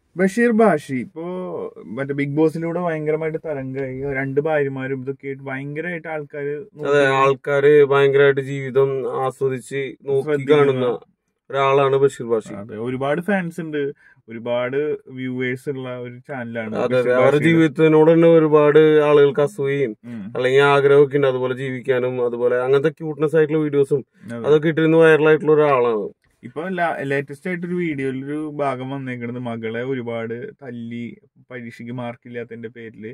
ബഷീർ ബാഷി ഇപ്പോ മറ്റേ ബിഗ് ബോസിലൂടെ ഭയങ്കരമായിട്ട് തരംഗമായി രണ്ട് ഭാര്യമാരും ഇതൊക്കെ ആയിട്ട് ഭയങ്കരമായിട്ട് ആൾക്കാര് അതെ ആൾക്കാര് ഭയങ്കരമായിട്ട് ജീവിതം ആസ്വദിച്ച് നോക്കി ശ്രദ്ധിക്കുന്ന- കാണുന്ന ഒരാളാണ് ബഷീർ ബാഷി അതെ ഒരുപാട് ഫാൻസ് ഉണ്ട് ഒരുപാട് വ്യൂവേഴ്സ് ഉള്ള ഒരു ചാനലാണ് അതെ അതെ അവരുടെ ജീവിതത്തിനോട് തന്നെ ഒരുപാട് ആളുകൾക്ക് അസൂയയും അല്ലെങ്കിൽ ആഗ്രഹമൊക്കെ ഉണ്ട് അതുപോലെ ജീവിക്കാനും അതുപോലെ അങ്ങനത്തെ ക്യൂട്ട്നെസ് ആയിട്ടുള്ള വീഡിയോസും അതൊക്കെ ഇട്ടിരുന്ന് വൈറലായിട്ടുള്ള ഒരാളാണ് ഇപ്പൊ ലേറ്റസ്റ്റ് ആയിട്ടൊരു വീഡിയോയിൽ ഒരു ഭാഗം വന്നേക്കുന്നത് മകളെ ഒരുപാട് തല്ലി പരീക്ഷയ്ക്ക് മാർക്കില്ലാത്തതിന്റെ പേരില്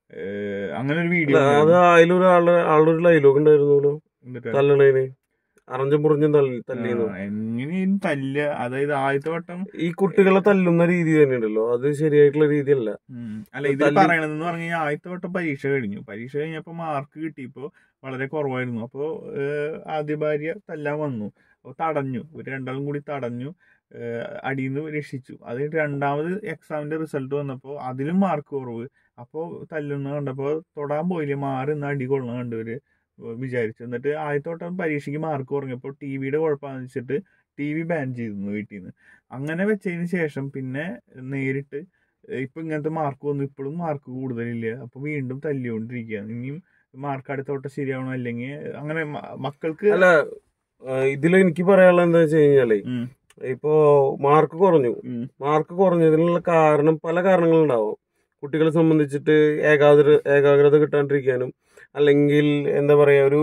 ഏഹ് അങ്ങനെ ഒരു വീഡിയോ അത് അതിലൊരാളുടെ ആളുടെ ഒരു ഡയലോഗ് ഉണ്ടായിരുന്നല്ലോ തല്ലണേന് അറഞ്ചും മുറിഞ്ഞും തല്ലി തല്ലിന്ന് എങ്ങനെയും തല്ല അതായത് ആദ്യത്തെ വട്ടം ഈ കുട്ടികളെ തല്ലുന്ന രീതി തന്നെയുണ്ടല്ലോ അത് ശരിയായിട്ടുള്ള രീതിയല്ല ഉം. അല്ല ഇത് തല്ലി- പറയണതെന്ന് പറഞ്ഞു കഴിഞ്ഞാൽ ആദ്യത്തെ വട്ടം പരീക്ഷ കഴിഞ്ഞു പരീക്ഷ കഴിഞ്ഞപ്പോ മാർക്ക് കിട്ടിയപ്പോ വളരെ കുറവായിരുന്നു അപ്പോ ഏഹ്, ആദ്യ ഭാര്യ തല്ലാൻ വന്നു അപ്പൊ തടഞ്ഞു ഒരു രണ്ടാളും കൂടി തടഞ്ഞു ഏഹ്, അടിയിൽ നിന്ന് രക്ഷിച്ചു അത് കഴിഞ്ഞിട്ട് രണ്ടാമത് എക്സാമിന്റെ റിസൾട്ട് വന്നപ്പോ അതിലും മാർക്ക് കുറവ് അപ്പോ തല്ലുന്ന കണ്ടപ്പോ തൊടാൻ പോയില്ല മാറി നിന്ന് അടി കൊള്ളണം കണ്ടവര് വിചാരിച്ചു എന്നിട്ട് ആദ്യത്തെ വട്ടം പരീക്ഷയ്ക്ക് മാർക്ക് കുറഞ്ഞപ്പോൾ ടി വിയുടെ കുഴപ്പമാണെന്ന് വെച്ചിട്ട് ടി വി ബാൻ ചെയ്തിരുന്നു വീട്ടിൽ നിന്ന് അങ്ങനെ വെച്ചതിന് ശേഷം പിന്നെ നേരിട്ട് ഇപ്പൊ ഇങ്ങനത്തെ മാർക്ക് വന്നു ഇപ്പോഴും മാർക്ക് കൂടുതലില്ല അപ്പൊ വീണ്ടും തല്ലിക്കൊണ്ടിരിക്കുകയാണ് ഇനിയും മാർക്ക് അടുത്ത വട്ടം ശരിയാവണം അല്ലെങ്കിൽ അങ്ങനെ മ- മക്കൾക്ക് അല്ല ഇതിൽ എനിക്ക് പറയാനുള്ളത് എന്താ വെച്ച് കഴിഞ്ഞാലേ ഉം, ഇപ്പോ മാർക്ക് കുറഞ്ഞു ഉം, മാർക്ക് കുറഞ്ഞതിനുള്ള കാരണം പല കാരണങ്ങളുണ്ടാവും കുട്ടികളെ സംബന്ധിച്ചിട്ട് ഏകാഗ്ര ഏകാഗ്രത കിട്ടാണ്ടിരിക്കാനും അല്ലെങ്കിൽ എന്താ പറയാ ഒരു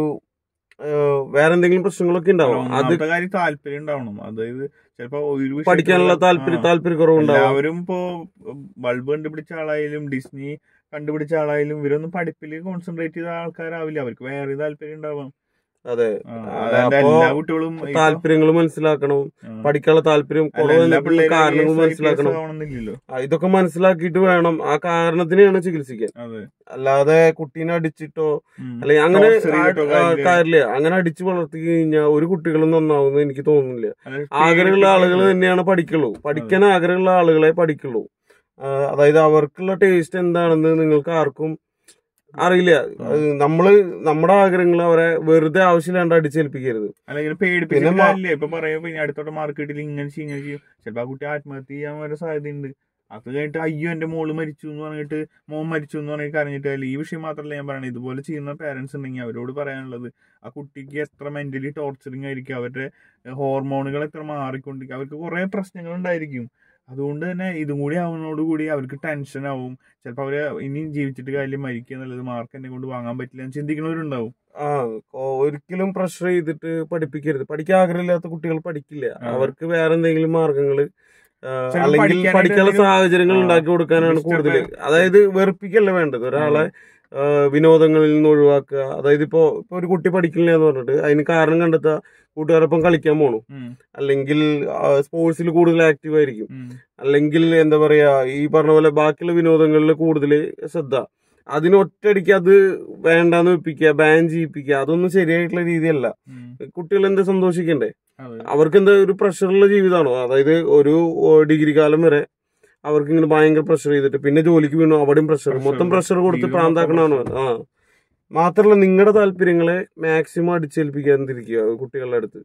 ഏഹ്, വേറെ എന്തെങ്കിലും പ്രശ്നങ്ങളൊക്കെ ഉണ്ടാവും അത് ഒന്നാമത്തെ കാര്യം താല്പര്യം ഉണ്ടാവണം അതായത് ചിലപ്പോ ഒരു വിഷയത്തിലുള്ള- പഠിക്കാനുള്ള താല്പര്യം ആ. താല്പര്യക്കുറവുണ്ടാവും എല്ലാവരും ഇപ്പോ ബൾബ് കണ്ടുപിടിച്ച ആളായാലും ഡിസ്നി കണ്ടുപിടിച്ച ആളായാലും ഇവരൊന്നും പഠിപ്പിൽ കോൺസെൻട്രേറ്റ് ചെയ്ത ആൾക്കാരാവില്ല അവർക്ക് വേറെ താല്പര്യം ഉണ്ടാവാം അതെ ആ, അതായത് അപ്പോ എല്ലാ കുട്ടികളും ഇപ്പൊ- താല്പര്യങ്ങൾ മനസ്സിലാക്കണം ആ. പഠിക്കാനുള്ള താല്പര്യം അല്ല, എല്ലാ കുറവ് പിള്ളേരും കാരണങ്ങൾ IAS, IPS മനസ്സിലാക്കണം ആവണമെന്നില്ലല്ലോ ആ, ഇതൊക്കെ മനസ്സിലാക്കിയിട്ട് വേണം ആ കാരണത്തിനെയാണ് ചികിത്സിക്കാൻ അതെ അല്ലാതെ കുട്ടീനെ അടിച്ചിട്ടോ ഉം. അല്ലെങ്കിൽ അങ്ങനെ Torture ചെയ്തിട്ടോ ആ, കാര്യമില്ല. കാര്യമില്ല അങ്ങനെ അടിച്ചു വളർത്തി കഴിഞ്ഞാൽ ഒരു കുട്ടികളും നന്നാവുമെന്ന് എനിക്ക് തോന്നുന്നില്ല അതായത് ആഗ്രഹമുള്ള ആളുകൾ പേടിപ്പിക്കുന്നത് തന്നെയാണ് പഠിക്കുള്ളൂ പഠിക്കാൻ ആഗ്രഹമുള്ള ആളുകളെ പഠിക്കുള്ളൂ ആ, അതായത് അവർക്കുള്ള ടേസ്റ്റ് എന്താണെന്ന് നിങ്ങൾക്ക് ആർക്കും അറിയില്ല അത് നമ്മള് നമ്മുടെ ആഗ്രഹങ്ങൾ അവരെ വെറുതെ ആവശ്യമില്ലാണ്ട് അടിച്ചേൽപ്പിക്കരുത് അല്ലെങ്കിൽ പിന്നെ പേടിപ്പിച്ചിട്ട് മ- കാര്യമില്ല ഇപ്പൊ പറയുമ്പോ ഇനി അടുത്തോട്ട് മാർക്ക് കിട്ടില്ല ഇങ്ങനെ ചെയ്യും ഇങ്ങനെ ചെയ്യും ചിലപ്പോ ആ കുട്ടി ആത്മഹത്യ ചെയ്യാൻ വരെ സാധ്യതയുണ്ട് അത് കഴിഞ്ഞിട്ട് അയ്യോ എന്റെ മോള് മരിച്ചു എന്ന് പറഞ്ഞിട്ട് മോൻ മരിച്ചു എന്ന് പറഞ്ഞിട്ട് കരഞ്ഞിട്ട് അല്ല ഈ വിഷയം മാത്രമല്ല ഞാൻ പറയണത് ഇതുപോലെ ചെയ്യുന്ന പേരൻസ് ഉണ്ടെങ്കിൽ അവരോട് പറയാനുള്ളത് ആ കുട്ടിക്ക് എത്ര മെന്റലി ടോർച്ചറിങ് ആയിരിക്കും അവരുടെ ഹോർമോണുകൾ എത്ര മാറിക്കൊണ്ടിരിക്കും അവർക്ക് കുറെ പ്രശ്നങ്ങൾ ഉണ്ടായിരിക്കും അതുകൊണ്ട് തന്നെ ഇതും കൂടി ആവുന്നതോടുകൂടി അവർക്ക് ടെൻഷൻ ആവും ചിലപ്പോൾ അവര് ഇനി ജീവിച്ചിട്ട് കാര്യം മരിക്കുക എന്നുള്ളത് മാർക്ക് എന്നെ കൊണ്ട് വാങ്ങാൻ പറ്റില്ല എന്ന് ചിന്തിക്കുന്നവരുണ്ടാവും ആ ഒ- ഒരിക്കലും പ്രഷർ ചെയ്തിട്ട് പഠിപ്പിക്കരുത് പഠിക്കാൻ ആഗ്രഹമില്ലാത്ത കുട്ടികൾ പഠിക്കില്ല ആ. അവർക്ക് വേറെ എന്തെങ്കിലും മാർഗങ്ങള് ആ, ചിലപ്പോ അല്ലെങ്കിൽ പഠിക്കാനായിട്ട് പഠിക്കാനുള്ള എന്തെങ്കിലും- സാഹചര്യങ്ങൾ ആ, ഉണ്ടാക്കി കൊടുക്കാനാണ് disturb- കൂടുതൽ അതായത് വെറുപ്പിക്കല്ല വേണ്ടത് ഒരാളെ ആ, വിനോദങ്ങളിൽ നിന്ന് ഒഴിവാക്കുക അതായത് ഇപ്പോ ഇപ്പൊ ഒരു കുട്ടി പഠിക്കില്ല എന്ന് പറഞ്ഞിട്ട് അതിന് കാരണം കണ്ടെത്തുക കൂട്ടുകാരൊപ്പം കളിക്കാൻ പോണു ഉം, അല്ലെങ്കിൽ സ്പോർട്സിൽ കൂടുതൽ ആക്റ്റീവ് ആയിരിക്കും ഉം. അല്ലെങ്കിൽ എന്താ പറയാ ഈ പറഞ്ഞ പോലെ ബാക്കിയുള്ള വിനോദങ്ങളിൽ കൂടുതൽ ശ്രദ്ധ അതിന് ഒറ്റയടിക്ക് അത് വേണ്ടാന്ന് വെപ്പിക്കുക ബാൻ ചെയ്യിപ്പിക്കുക അതൊന്നും ശരിയായിട്ടുള്ള രീതിയല്ല ഉം. കുട്ടികൾ എന്താ സന്തോഷിക്കണ്ടേ അതെ അവർക്ക് എന്താ ഒരു പ്രഷറുള്ള ജീവിതമാണോ അതായത് ഒരു ഓ, ഡിഗ്രി കാലം വരെ അവർക്ക് ഇങ്ങനെ ഭയങ്കര പ്രഷർ ചെയ്തിട്ട് പിന്നെ ജോലിക്ക് വീണു അവിടെയും പ്രഷർ Pressure. മൊത്തം പ്രഷർ കൊടുത്ത് ജീവിതം പ്രാന്താക്കണമാണ് മൊത്തം ആ മാത്രല്ല നിങ്ങളുടെ താല്പര്യങ്ങളെ മാക്സിമം അടിച്ചേൽപ്പിക്കാതിരിക്കുക കുട്ടികളുടെ അടുത്ത്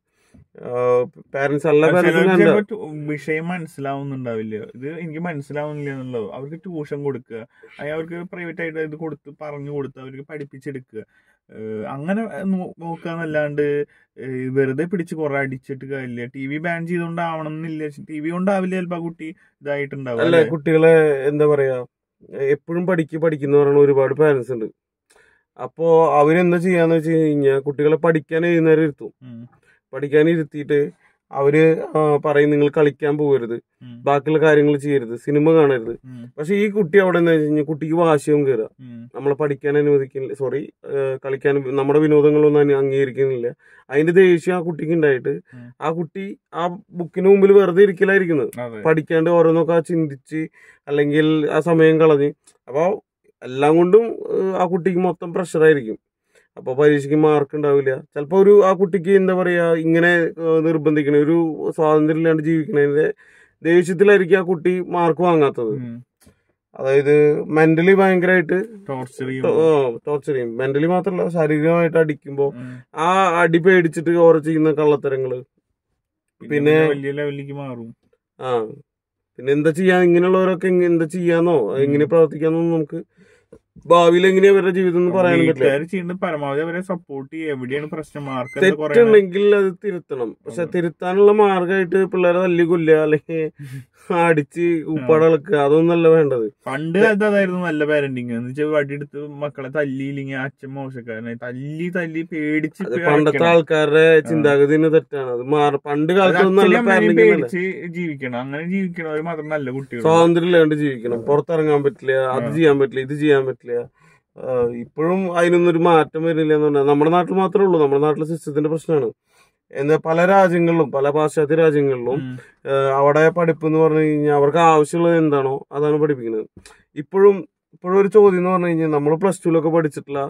പാരന്റ്സ് എല്ലാ അത് ചിലർക്ക് പാരന്റ്സും ചിലപ്പോ ടു- വിഷയം മനസ്സിലാവുന്നുണ്ടാവില്ല ഇത് എനിക്ക് മനസ്സിലാവുന്നില്ല എന്നുള്ളത് അവർക്ക് ട്യൂഷൻ കൊടുക്കുക അല്ലെങ്കിൽ അവർക്ക് പ്രൈവറ്റ് ആയിട്ട് ഇത് കൊടുത്ത് പറഞ്ഞു കൊടുത്ത് അവർക്ക് പഠിപ്പിച്ചെടുക്കുക ഏഹ് അങ്ങനെ നോ- നോക്കാന്നല്ലാണ്ട് ഏഹ് വെറുതെ പിടിച്ച് കുറെ അടിച്ചിട്ട് കാര്യമില്ല ടി വി ബാൻ ചെയ്തുകൊണ്ടാവണം എന്നില്ല ടി വി കൊണ്ടാവില്ല ചിലപ്പോ ആ കുട്ടി ഇതായിട്ടുണ്ടാവും അല്ലെ അല്ലേ? കുട്ടികളെ എന്താ പറയാ എപ്പോഴും പഠിക്ക് പഠിക്കുന്ന പറയുന്ന ഒരുപാട് പാരന്റ്സ് ഉണ്ട് അപ്പോ അവരെന്താ ചെയ്യാന്ന് വെച്ച് കഴിഞ്ഞാൽ കുട്ടികളെ പഠിക്കാൻ എഴുന്നേരം ഇരുത്തും ഉം, പഠിക്കാൻ ഇരുത്തിയിട്ട് അവര് ആ, പറയും നിങ്ങൾ കളിക്കാൻ പോകരുത് ഉം, ബാക്കിയുള്ള കാര്യങ്ങൾ ചെയ്യരുത് സിനിമ കാണരുത് ഉം, പക്ഷെ ഈ കുട്ടി അവിടെ എന്താ വെച്ച് കഴിഞ്ഞാൽ കുട്ടിക്ക് വാശിയും കയറുക ഉം, നമ്മളെ പഠിക്കാൻ അനുവദിക്കുന്നില്ല സോറി കളിക്കാൻ നമ്മുടെ വിനോദങ്ങളൊന്നും അനു- അംഗീകരിക്കുന്നില്ല അതിന്റെ ദേഷ്യം ആ കുട്ടിക്ക് ഉണ്ടായിട്ട് ഉം. ആ കുട്ടി ആ ബുക്കിന് മുമ്പിൽ വെറുതെ ഇരിക്കലായിരിക്കുന്നത് അതെ പഠിക്കാണ്ട് ഓരോന്നൊക്കെ ചിന്തിച്ച് അല്ലെങ്കിൽ ആ സമയം കളഞ്ഞ് അപ്പോൾ എല്ലാം കൊണ്ടും ഏഹ്, ആ കുട്ടിക്ക് മൊത്തം പ്രഷറായിരിക്കും അപ്പോൾ പരീക്ഷയ്ക്ക് മാർക്ക് ഉണ്ടാവില്ല ചിലപ്പോൾ ഒരു ആ കുട്ടിക്ക് എന്താ പറയുക ഇങ്ങനെ ഏഹ്, നിർബന്ധിക്കണ ഒരു സ്വാതന്ത്ര്യം ഇല്ലാണ്ട് ജീവിക്കണതിന്റെ ദേഷ്യത്തിലായിരിക്കും ആ കുട്ടി മാർക്ക് വാങ്ങാത്തത് ഉം. അതായത് മെന്റലി ഭയങ്കരമായിട്ട് ടോർച്ചർ ചെയ്യും ടോർച്ചർ ചെയ്യും മെന്റലി മാത്രമല്ല ശാരീരികമായിട്ട് അടിക്കുമ്പോൾ ഉം. ആ അടി പേടിച്ചിട്ട് ഓരോ ചെയ്യുന്ന കള്ളത്തരങ്ങള് പിന്നെ പിന്നെ- വലിയ ലെവലിലേക്ക് മാറും ആ പിന്നെ എന്താ ചെയ്യാ ഇങ്ങനെയുള്ളവരൊക്കെ എങ്ങ- എന്താ ചെയ്യാന്നോ എങ്ങനെ പ്രവർത്തിക്കാന്നോ നമുക്ക് ഭാവിയിൽ എങ്ങനെയാ അവരുടെ ജീവിതം എന്ന് പറയാൻ പറ്റില്ല വീട്ടുകാർ ചെയ്യുന്നത് പരമാവധി അവരെ സപ്പോർട്ട് ചെയ്യുക എവിടെയാണ് പ്രശ്നം മാർക്ക് എന്താ കുറയണത്? തെറ്റുണ്ടെങ്കിൽ അത് തിരുത്തണം പക്ഷെ അതെ. തിരുത്താനുള്ള മാർഗമായിട്ട് പിള്ളേരെ തല്ലി കൊല്ലുക അല്ലെങ്കിൽ അടിച്ച് ഉപ്പാട കളക്കുക അതൊന്നല്ല വേണ്ടത് പണ്ട് കാലത്ത് അതായിരുന്നു നല്ല പാരന്റിങ് എന്ന് വെച്ചാൽ വടിയെടുത്ത് മക്കളെ തല്ലിയില്ലെങ്കിൽ അച്ഛൻ മോശക്കാരനായി തല്ലി തല്ലി പേടിച്ച് അത് ഇപ്പൊ പണ്ടത്തെ അയക്കണം. ആൾക്കാരുടെ ചിന്താഗതി തന്നെ തെറ്റാണ് അത് മാറ പണ്ട് അത് കാലത്തൊന്നും നല്ല അച്ഛനെയും അമ്മേനെയും പാരന്റിംഗ് അല്ല പേടിച്ച് ജീവിക്കണം അങ്ങനെ ജീവിക്കണവർ മാത്രം നല്ല കുട്ടികൾ സ്വാതന്ത്ര്യം ഇല്ലാണ്ട് ജീവിക്കണം പുറത്തിറങ്ങാൻ പറ്റില്ല അത് ആ. ചെയ്യാൻ പറ്റില്ല ഇത് ചെയ്യാൻ പറ്റില്ല ആ, ഇപ്പോഴും അതിനൊന്നും ഒരു മാറ്റം വരുന്നില്ല എന്ന് പറഞ്ഞാൽ നമ്മുടെ നാട്ടിൽ മാത്രമേ ഉള്ളൂ നമ്മുടെ നാട്ടിലെ സിസ്റ്റത്തിന്റെ പ്രശ്നമാണ് എന്താ പല രാജ്യങ്ങളിലും പല പാശ്ചാത്യ രാജ്യങ്ങളിലും ആ, അവിടെ പഠിപ്പ് എന്ന് പറഞ്ഞു കഴിഞ്ഞാൽ അവർക്ക് ആവശ്യമുള്ളത് എന്താണോ അതാണ് പഠിപ്പിക്കുന്നത് ഇപ്പോഴും ഇപ്പോഴും ഒരു ചോദ്യം എന്ന് പറഞ്ഞു കഴിഞ്ഞാൽ നമ്മൾ പ്ലസ് ടുവിലൊക്കെ പഠിച്ചിട്ടുള്ള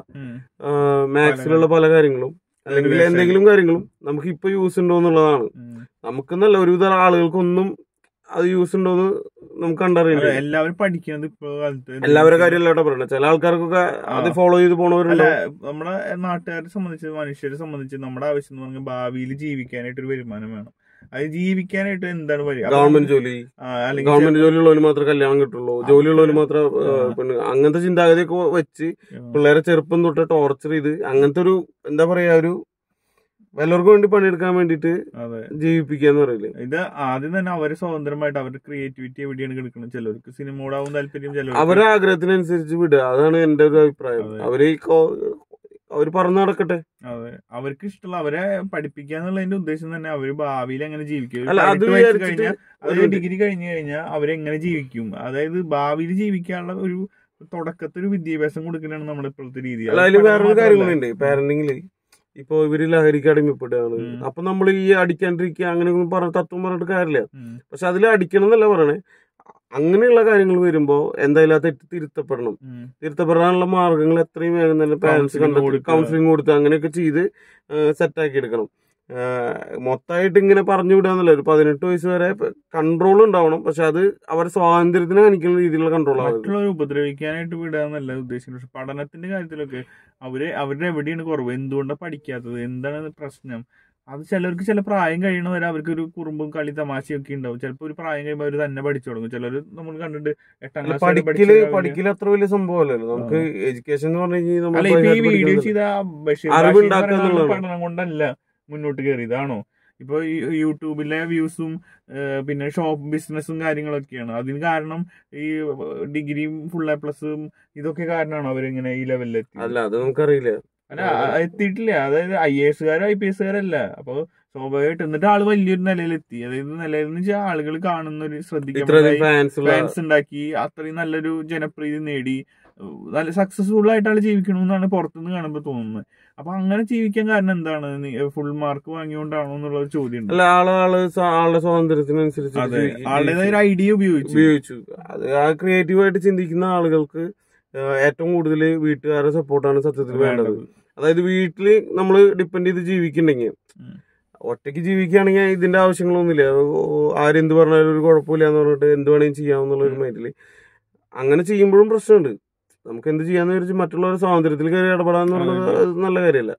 മാത്സിലുള്ള പല കാര്യങ്ങളും അല്ലെങ്കിൽ ഏകദേശം. എന്തെങ്കിലും കാര്യങ്ങളും നമുക്ക് ഇപ്പൊ യൂസ് ഉണ്ടോ എന്നുള്ളതാണ് നമുക്കെന്നല്ല ഒരുവിധ ആളുകൾക്കൊന്നും അത് യൂസ് ഉണ്ടോന്ന് നമുക്ക് കണ്ടറിയില്ല എല്ലാവരും പഠിക്കുന്നത് ഇപ്പൊ കാലത്ത് എല്ലാവരുടെ കാര്യമല്ല ഇവിടെ പറയണത് ചില ആൾക്കാർക്കൊക്കെ അത് ആ. ഫോളോ ചെയ്ത് അല്ല പോണവരുണ്ടോ നമ്മുടെ നാട്ടുകാരെ സംബന്ധിച്ച് മനുഷ്യരെ സംബന്ധിച്ച് നമ്മുടെ ആവശ്യം എന്ന് പറഞ്ഞാൽ ഭാവിയിൽ ജീവിക്കാനായിട്ട് ഒരു വരുമാനം വേണം അത് ജീവിക്കാനായിട്ട് എന്താണ് വഴി അപ്പൊ ഗവൺമെന്റ് ജോലി ആ, അല്ലെങ്കിൽ ഗവൺമെന്റ് ജോലി ഉള്ളവന് മാത്രമേ കല്യാണം കിട്ടുള്ളൂ ജോലി ഉള്ളവന് മാത്രമേ ആ. പെണ്ണ് അങ്ങനത്തെ ചിന്താഗതിയൊക്കെ വെച്ച് പിള്ളേരെ ചെറുപ്പം തൊട്ട് ടോർച്ചർ ചെയ്ത് അങ്ങനത്തെ ഒരു എന്താ പറയാ ഒരു വല്ലവർക്കും വേണ്ടി പണിയെടുക്കാൻ വേണ്ടിയിട്ട് അതെ ജീവിപ്പിക്കുക എന്ന് പറയില്ലേ ഇത് ആദ്യം തന്നെ അവര് സ്വതന്ത്രമായിട്ട് അവരുടെ ക്രിയേറ്റിവിറ്റി എവിടെയാണ് കിടക്കുന്നത് ചിലർക്ക് സിനിമയോടാവും താല്പര്യം അവരെ ചിലർക്ക് ആഗ്രഹത്തിനനുസരിച്ച് വിടുക അതാണ് എന്റെ ഒരു അഭിപ്രായം അതെ. അവര് ഈ കോ- അവര് പറഞ്ഞു നടക്കട്ടെ അതെ അവർക്ക് ഇഷ്ടമുള്ള അവരെ പഠിപ്പിക്കുക എന്നുള്ളതിന്റെ ഉദ്ദേശം തന്നെ അവര് ഭാവിയിൽ എങ്ങനെ ജീവിക്കും ഒരു അല്ല അത് പതിനെട്ട് വയസ്സ് വിചാരിച്ചിട്ട് കഴിഞ്ഞാൽ ഒരു അതായത് ഡിഗ്രി കഴിഞ്ഞു കഴിഞ്ഞാൽ അവരെങ്ങനെ ജീവിക്കും അതായത് ഭാവിയിൽ ജീവിക്കാനുള്ള ഒരു തുടക്കത്തിൽ ഒരു വിദ്യാഭ്യാസം കൊടുക്കലാണ് നമ്മുടെ ഇപ്പോഴത്തെ രീതി അല്ല അത് അതിൽ പഠനം വേറൊരു മാത്രമല്ല. കാര്യം കൂടി ഉണ്ട് പാരന്റിങ്ങില് ഇപ്പൊ ഇവര് ലഹരിക്ക് അടിമപ്പെടുകയാണ് ഉം. അപ്പൊ നമ്മൾ ഈ അടിക്കാണ്ടിരിക്കുക അങ്ങനെ ഒന്നും പറഞ്ഞ തത്വം പറഞ്ഞിട്ട് കാര്യമില്ല ഉം. പക്ഷെ അതിൽ അടിക്കണം എന്നല്ല പറയണേ അങ്ങനെയുള്ള കാര്യങ്ങൾ വരുമ്പോ എന്തായാലും ആ തെറ്റ് തിരുത്തപ്പെടണം ഉം. തിരുത്തപ്പെടാനുള്ള മാർഗങ്ങൾ എത്രയും വേഗം തന്നെ പാരന്റ്സ് Counselling കണ്ടെത്തി കൊടുക്കുക. കൗൺസിലിംഗ് കൊടുത്ത് അങ്ങനെയൊക്കെ ചെയ്ത് സെറ്റാക്കി എടുക്കണം മൊത്തമായിട്ട് ഇങ്ങനെ പറഞ്ഞു വിടാന്നല്ല ഒരു പതിനെട്ട് വയസ്സ് വരെ കൺട്രോൾ ഉണ്ടാവണം പക്ഷെ അത് അവരുടെ സ്വാതന്ത്ര്യത്തിന് കാണിക്കുന്ന രീതിയിലുള്ള കൺട്രോൾ ആവരുത് മറ്റുള്ളവരെ ഉപദ്രവിക്കാനായിട്ട് വിടുക എന്നല്ല ഉദ്ദേശിക്കുന്നത് പക്ഷെ പഠനത്തിന്റെ കാര്യത്തിലൊക്കെ അവര് അവരുടെ എവിടെയാണ് കുറവ് എന്തുകൊണ്ടാണ് പഠിക്കാത്തത് എന്താണ് പ്രശ്നം അത് ചിലർക്ക് ചില പ്രായം കഴിയണവരെ അവർക്ക് ഒരു കുറുമ്പും കളി തമാശയൊക്കെ ഉണ്ടാവും ചിലപ്പോൾ ഒരു പ്രായം കഴിയുമ്പോൾ അവർ തന്നെ പഠിച്ചു തുടങ്ങും ചിലർ നമ്മൾ കണ്ടിട്ട് എട്ടാം അല്ല, ക്ലാസ് വരെ പഠിക്കല് പഠിച്ചവരാവില്ല. പഠിക്കല് അത്ര വലിയ സംഭവമല്ലല്ലോ നമുക്ക് എഡ്യൂക്കേഷൻ എന്ന് പറഞ്ഞു കഴിഞ്ഞാൽ നമ്മൾ അല്ല ഇപ്പൊ ഈ by heart വീഡിയോ പഠിക്കുന്നത്. ചെയ്ത ബഷീർ അറിവ് ബാഷി എന്ന് ഉണ്ടാക്കുക പറയുന്ന ആള് എന്നുള്ളതാണ്. പഠനം കൊണ്ടല്ല മുന്നോട്ട് കയറിയതാണോ ഇപ്പൊ ഈ യൂട്യൂബിലെ വ്യൂസും പിന്നെ ഷോപ്പ് ബിസിനസ്സും കാര്യങ്ങളൊക്കെയാണ് അതിന് കാരണം ഈ ഡിഗ്രിയും ഫുൾ എ പ്ലസും ഇതൊക്കെ കാരണമാണോ അവരിങ്ങനെ ഈ ലെവലിലെത്തി അല്ല അത് നമുക്കറിയില്ല അല്ല ആ- എത്തിയിട്ടില്ല അതായത് ഐ എ എസുകാരോ ഐ പി എസുകാരല്ല അപ്പൊ സ്വാഭാവികമായിട്ട് എന്നിട്ട് ആള് വലിയൊരു നിലയിലെത്തി അതായത് നിലയിൽ എന്ന് വെച്ചാൽ ആളുകൾ കാണുന്ന ഒരു ശ്രദ്ധിക്കാൻ ഇത്രയധികം ഫാൻസ് ഉള്ള ഫാൻസ് ഉണ്ടാക്കി അത്രയും നല്ലൊരു ജനപ്രീതി നേടി ഏഹ് നല്ല സക്സസ്ഫുൾ ആയിട്ട് ആള് ജീവിക്കണമെന്നാണ് പുറത്തുനിന്ന് കാണുമ്പോൾ തോന്നുന്നത് അപ്പൊ അങ്ങനെ ജീവിക്കാൻ കാരണം എന്താണ് ഫുൾ മാർക്ക് വാങ്ങിയോണ്ടാണോ എന്നുള്ള ഒരു ചോദ്യം ഉണ്ട് അല്ല ആള് ആള് സ്വ- ആളുടെ സ്വാതന്ത്ര്യത്തിനനുസരിച്ച് അതെ ജീവി- ആളുടേതായ ഒരു ഐഡിയ ഉപയോഗിച്ചു ഉപയോഗിച്ചു അത് ആ ക്രിയേറ്റീവായിട്ട് ചിന്തിക്കുന്ന ആളുകൾക്ക് ആ, ഏറ്റവും കൂടുതൽ വീട്ടുകാരുടെ സപ്പോർട്ടാണ് സത്യത്തിൽ വേണ്ടത് വേണ്ടത്. അതായത് വീട്ടില് നമ്മൾ ഡിപ്പെൻഡ് ചെയ്ത് ജീവിക്കണ്ടെങ്കിൽ ഉം. ഒറ്റയ്ക്ക് ജീവിക്കുകയാണെങ്കിൽ ഇതിന്റെ ആവശ്യങ്ങളൊന്നുമില്ല ഓ, ആരെന്ത് പറഞ്ഞാലും ഒരു കുഴപ്പമില്ല എന്ന് പറഞ്ഞിട്ട് എന്ത് വേണമെങ്കിലും ചെയ്യാമെന്നുള്ള ഒരു ഉം. മൈൻഡില് അങ്ങനെ ചെയ്യുമ്പോഴും പ്രശ്നമുണ്ട് നമുക്ക് എന്ത് ചെയ്യാന്ന് വിചാരിച്ച് മറ്റുള്ളവരുടെ സ്വാതന്ത്ര്യത്തിൽ കയറി ഇടപെടാന്ന് പറയുന്നത് അതെ. അത് നല്ല കാര്യമല്ല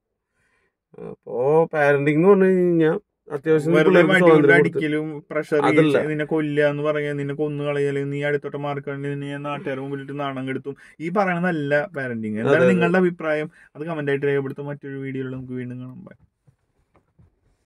അപ്പോ പാരന്റിംഗ് എന്ന് പറഞ്ഞു കഴിഞ്ഞാൽ അത്യാവശ്യം വെറുതെ പിള്ളേർക്ക് വടി കൊണ്ട് സ്വാതന്ത്ര്യം കൊടുത്ത് അടിക്കലും പ്രഷർ അതല്ല. നിന്നെ കൊല്ലുക എന്ന് പറയാ നിന്നെ കൊന്നു കളയല് നീ അടുത്തോട്ട് മാർക്ക് നിന്നെ നാട്ടുകാർ മുമ്പിലിട്ട് നാണം കെടുത്തും ഈ പറയണതല്ല പാരന്റിങ് എന്താണ് അതെ, അതെ. നിങ്ങളുടെ അഭിപ്രായം അത് കമന്റ് ആയിട്ട് രേഖപ്പെടുത്തും മറ്റൊരു വീഡിയോയിൽ നമുക്ക് വീണ്ടും കാണാം Bye.